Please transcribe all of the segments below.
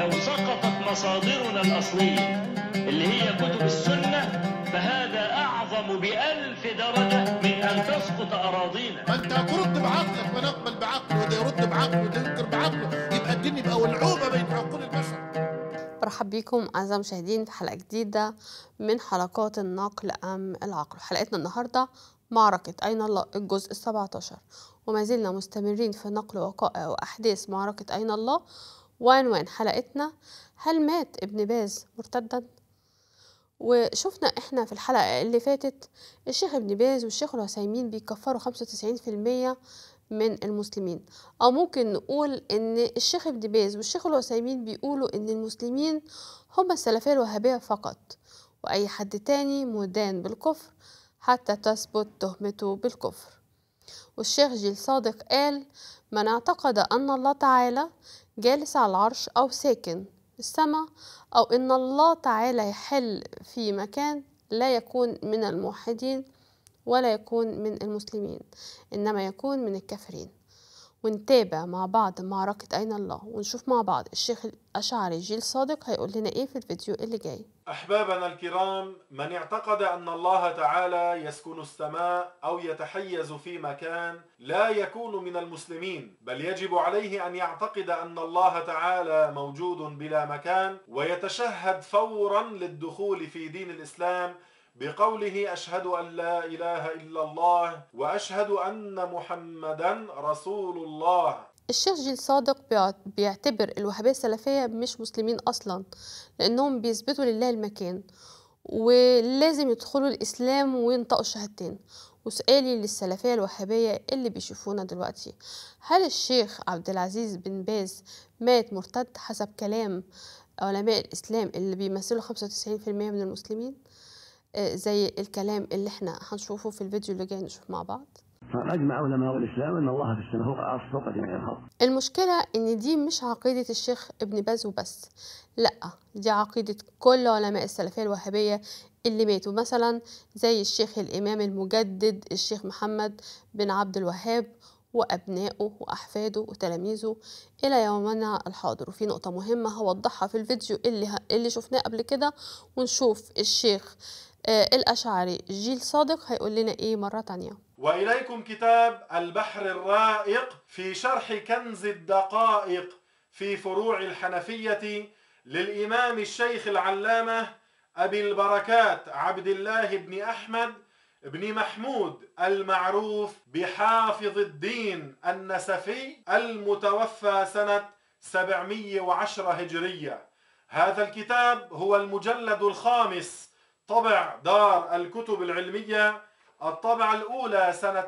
لو سقطت مصادرنا الأصلية اللي هي كتب السنة فهذا أعظم بألف درجة من أن تسقط أراضينا ما انت هترد بعقلك ما نقبل بعقله وده يرد بعقله وده ينكر بعقله يبقى الدين يبقى ولعوبه بين عقول البشر برحب بيكم أعزائي المشاهدين في حلقة جديدة من حلقات النقل أم العقل حلقتنا النهاردة معركة أين الله الجزء السبعة عشر وما زلنا مستمرين في نقل وقائع وأحداث معركة أين الله وعنوان حلقتنا هل مات ابن باز مرتدا؟ وشفنا احنا في الحلقة اللي فاتت الشيخ ابن باز والشيخ العثيمين بيكفروا خمسة وتسعين في المية من المسلمين أو ممكن نقول إن الشيخ ابن باز والشيخ العثيمين بيقولوا إن المسلمين هم السلفية الوهابية فقط وأي حد تاني مدان بالكفر حتى تثبت تهمته بالكفر والشيخ جيل صادق قال من اعتقد أن الله تعالى جالس على العرش أو ساكن في السماء أو إن الله تعالى يحل في مكان لا يكون من الموحدين ولا يكون من المسلمين إنما يكون من الكافرين ونتابع مع بعض معركة أين الله ونشوف مع بعض الشيخ الأشعري جيل صادق هيقول لنا إيه في الفيديو اللي جاي أحبابنا الكرام من اعتقد أن الله تعالى يسكن السماء أو يتحيز في مكان لا يكون من المسلمين بل يجب عليه أن يعتقد أن الله تعالى موجود بلا مكان ويتشهد فورا للدخول في دين الإسلام بقوله أشهد أن لا إله إلا الله وأشهد أن محمدا رسول الله الشيخ جيل صادق بيع- بيعتبر الوهابية السلفية مش مسلمين أصلا لأنهم بيثبتوا لله المكان ولازم يدخلوا الإسلام وينطقوا الشهادتين وسؤالي للسلفية الوهابية اللي بيشوفونا دلوقتي هل الشيخ عبد العزيز بن باز مات مرتد حسب كلام علماء الإسلام اللي بيمثلوا 95% من المسلمين آه، زي الكلام اللي احنا هنشوفه في الفيديو اللي جاي نشوف مع بعض فأجمع علماء الإسلام أن الله في السماء فوق العرش فوق جميع الخلق المشكلة إن دي مش عقيدة الشيخ ابن باز وبس لأ دي عقيدة كل علماء السلفية الوهابية اللي ماتوا مثلا زي الشيخ الإمام المجدد الشيخ محمد بن عبد الوهاب وأبنائه وأحفاده وتلاميذه إلى يومنا الحاضر وفي نقطة مهمة هوضحها في الفيديو اللي, ه... اللي شفناه قبل كده ونشوف الشيخ آه الأشعري جيل صادق هيقول لنا إيه مرة تانية وإليكم كتاب البحر الرائق في شرح كنز الدقائق في فروع الحنفية للإمام الشيخ العلامة أبي البركات عبد الله بن أحمد بن محمود المعروف بحافظ الدين النسفي المتوفى سنة 710 هجرية هذا الكتاب هو المجلد الخامس طبع دار الكتب العلمية الطبعة الأولى سنة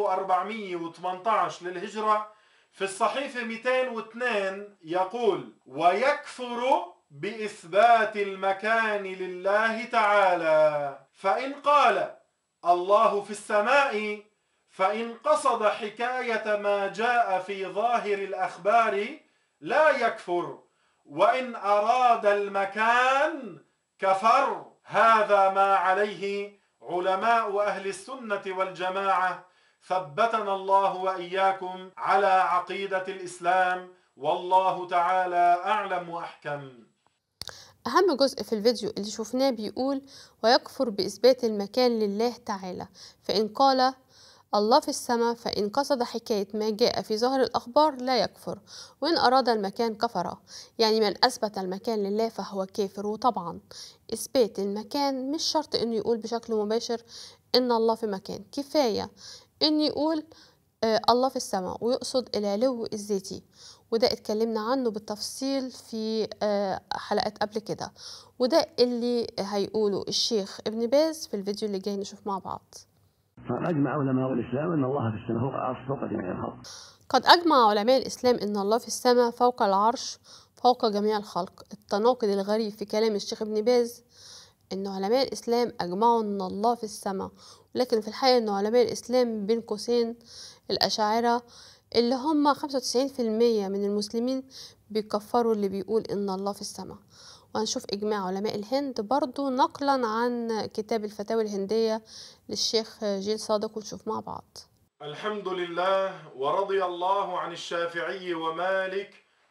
1418 للهجرة في الصحيفة 202 يقول ويكفر بإثبات المكان لله تعالى فإن قال الله في السماء فإن قصد حكاية ما جاء في ظاهر الأخبار لا يكفر وإن أراد المكان كفر هذا ما عليه علماء أهل السنة والجماعة ثبتنا الله وإياكم على عقيدة الإسلام والله تعالى أعلم وأحكم أهم جزء في الفيديو اللي شفناه بيقول ويكفر بإثبات المكان لله تعالى فإن قال الله في السماء فإن قصد حكاية ما جاء في ظاهر الأخبار لا يكفر وإن أراد المكان كفر يعني من أثبت المكان لله فهو كافر وطبعا إثبات المكان مش شرط إنه يقول بشكل مباشر إن الله في مكان كفاية إن يقول آه الله في السماء ويقصد العلو الذاتي وده اتكلمنا عنه بالتفصيل في آه حلقات قبل كده وده اللي هيقوله الشيخ ابن باز في الفيديو اللي جاي نشوف مع بعض فأجمع علماء الإسلام أن الله في السماء فوق العرش فوق جميع الخلق قد أجمع علماء الإسلام أن الله في السماء فوق العرش فوق جميع الخلق التناقض الغريب في كلام الشيخ ابن باز أن علماء الإسلام أجمعوا أن الله في السماء لكن في الحقيقة أن علماء الإسلام بين قوسين الأشاعرة اللي هم 95% من المسلمين بيكفروا اللي بيقول إن الله في السماء وهنشوف إجماع علماء الهند برضو نقلا عن كتاب الفتاوى الهندية للشيخ جيل صادق ونشوف مع بعض الحمد لله ورضي الله عن الشافعي ومالك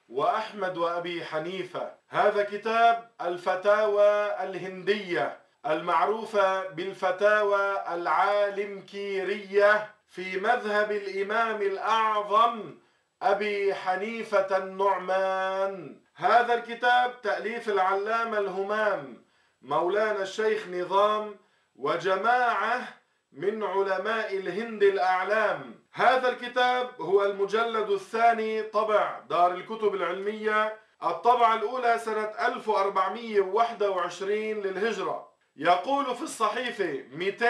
وأحمد وأبي حنيفة هذا كتاب الفتاوى الهندية المعروفة بالفتاوى العالمكيرية في مذهب الإمام الأعظم أبي حنيفة النعمان هذا الكتاب تأليف العلامة الهمام مولانا الشيخ نظام وجماعة من علماء الهند الأعلام هذا الكتاب هو المجلد الثاني طبع دار الكتب العلمية الطبعة الأولى سنة 1421 للهجرة يقول في الصحيفة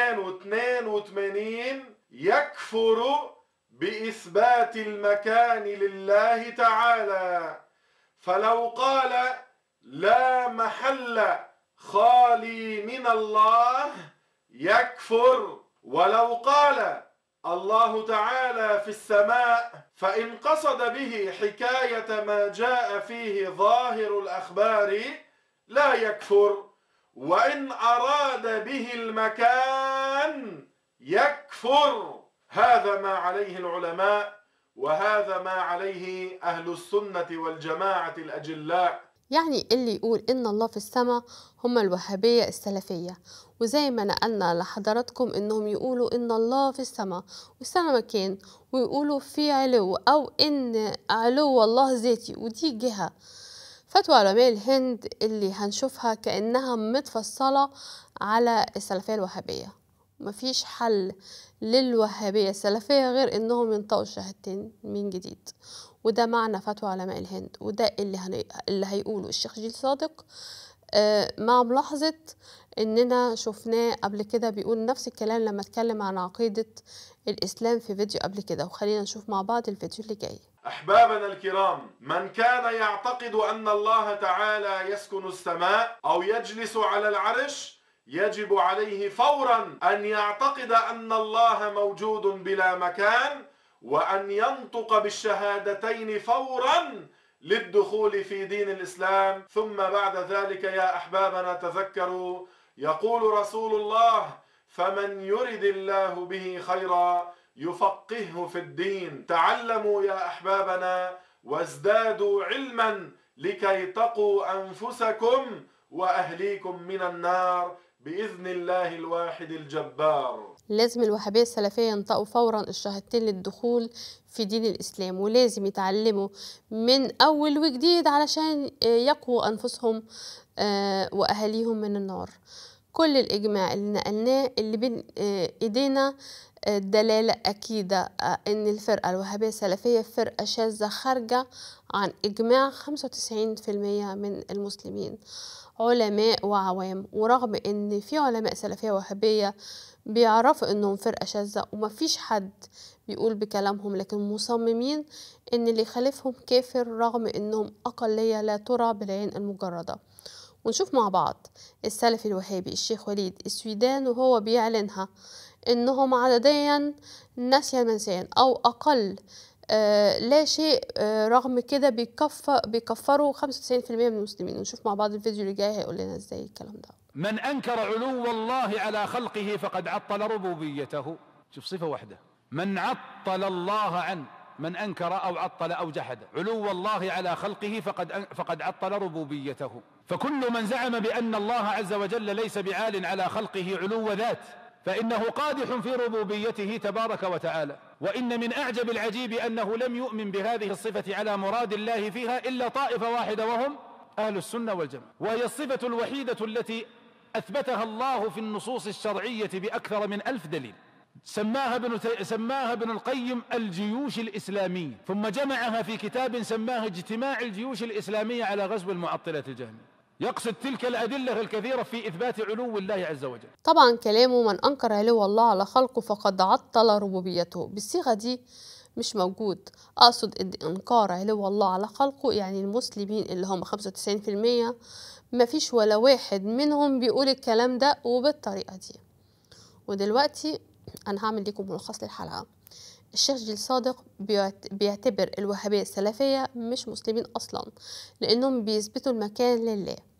282 يكفر بإثبات المكان لله تعالى فلو قال لا محل خالي من الله يكفر ولو قال الله تعالى في السماء فإن قصد به حكاية ما جاء فيه ظاهر الأخبار لا يكفر وإن أراد به المكان يكفر هذا ما عليه العلماء وهذا ما عليه أهل السنة والجماعة الأجلاء يعني اللي يقول إن الله في السماء هم الوهابية السلفية وزي ما نقلنا لحضراتكم إنهم يقولوا إن الله في السماء والسماء مكان ويقولوا في علو أو إن علو الله ذاتي ودي جهة فتوى علماء الهند اللي هنشوفها كأنها متفصلة على السلفية الوهابية مفيش حل للوهابية السلفية غير إنهم ينطقوا الشهادتين من جديد وده معنى فتوى علماء الهند وده اللي, هن... اللي هيقوله الشيخ جيل صادق آه مع ملاحظة إننا شفناه قبل كده بيقول نفس الكلام لما اتكلم عن عقيدة الإسلام في فيديو قبل كده وخلينا نشوف مع بعض الفيديو اللي جاي أحبابنا الكرام من كان يعتقد أن الله تعالى يسكن السماء أو يجلس على العرش يجب عليه فورا أن يعتقد أن الله موجود بلا مكان وأن ينطق بالشهادتين فورا للدخول في دين الإسلام ثم بعد ذلك يا أحبابنا تذكروا يقول رسول الله فمن يرد الله به خيرا يفقهه في الدين تعلموا يا أحبابنا وازدادوا علما لكي تقوا أنفسكم وأهليكم من النار بإذن الله الواحد الجبار لازم الوهابية السلفية ينطقوا فورا الشهادتين للدخول في دين الإسلام ولازم يتعلموا من أول وجديد علشان يقووا أنفسهم وأهاليهم من النار كل الإجماع اللي نقلناه اللي بين إيدينا دلالة أكيدة إن الفرقة الوهابية السلفية فرقة شاذة خارجة عن إجماع 95% من المسلمين علماء وعوام ورغم إن في علماء سلفية وهابية بيعرفوا إنهم فرقة شاذة ومفيش حد بيقول بكلامهم لكن مصممين إن اللي يخالفهم كافر رغم إنهم أقلية لا ترى بالعين المجردة ونشوف مع بعض السلفي الوهابي الشيخ وليد السويدان وهو بيعلنها إنهم عدديا نسيا منسيا أو أقل آه لا شيء آه رغم كده بيكفر بيكفروا 95% من المسلمين ونشوف مع بعض الفيديو اللي جاي هيقول لنا ازاي الكلام ده من أنكر علو الله على خلقه فقد عطل ربوبيته شوف صفة واحدة من عطل الله عن من أنكر أو عطل أو جحد علو الله على خلقه فقد فقد عطل ربوبيته فكل من زعم بأن الله عز وجل ليس بعال على خلقه علو ذات فإنه قادح في ربوبيته تبارك وتعالى وإن من أعجب العجيب أنه لم يؤمن بهذه الصفة على مراد الله فيها إلا طائفة واحدة وهم أهل السنة والجماعة وهي الصفة الوحيدة التي أثبتها الله في النصوص الشرعية بأكثر من ألف دليل سماها ابن سماها ابن القيم الجيوش الإسلامية ثم جمعها في كتاب سماه اجتماع الجيوش الإسلامية على غزو المعطلة الجهمية يقصد تلك الأدلة الكثيرة في إثبات علو الله عز وجل طبعا كلامه من أنكر علو الله على خلقه فقد عطل ربوبيته بالصيغة دي مش موجود أقصد إن إنكار علو الله على خلقه يعني المسلمين اللي هم 95% مفيش ولا واحد منهم بيقول الكلام ده وبالطريقة دي ودلوقتي أنا هعمل لكم ملخص للحلقة الشيخ جيل صادق بيعتبر الوهابية السلفية مش مسلمين أصلا لأنهم بيثبتوا المكان لله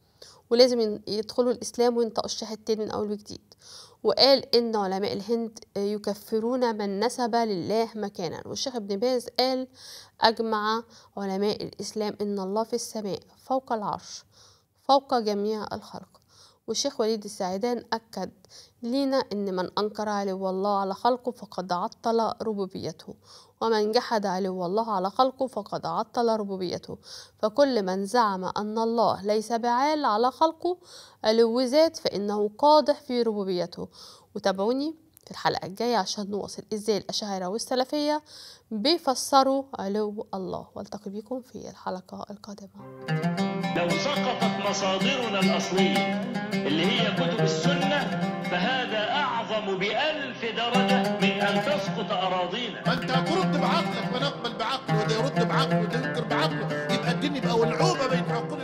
ولازم ين- يدخلوا الإسلام وينطقوا الشهادتين من أول وجديد وقال إن علماء الهند يكفرون من نسب لله مكانا والشيخ ابن باز قال أجمع علماء الإسلام إن الله في السماء فوق العرش فوق جميع الخلق والشيخ وليد السعيدان أكد لينا إن من أنكر علو الله على خلقه فقد عطل ربوبيته ومن جحد علو الله على خلقه فقد عطل ربوبيته فكل من زعم أن الله ليس بعال على خلقه علو ذات فإنه قادح في ربوبيته وتابعوني في الحلقة الجاية عشان نواصل إزاي الأشاعرة والسلفية بيفسروا علو الله والتقي بكم في الحلقة القادمة لو سقطت مصادرنا الأصلية اللي هي كتب السنة فهذا أعظم بألف درجة من أن تسقط أراضينا ما انت هترد بعقلك ما نقبل بعقله وده يرد بعقله وده ينكر بعقله يبقى الدين يبقى ولعوبه بين عقول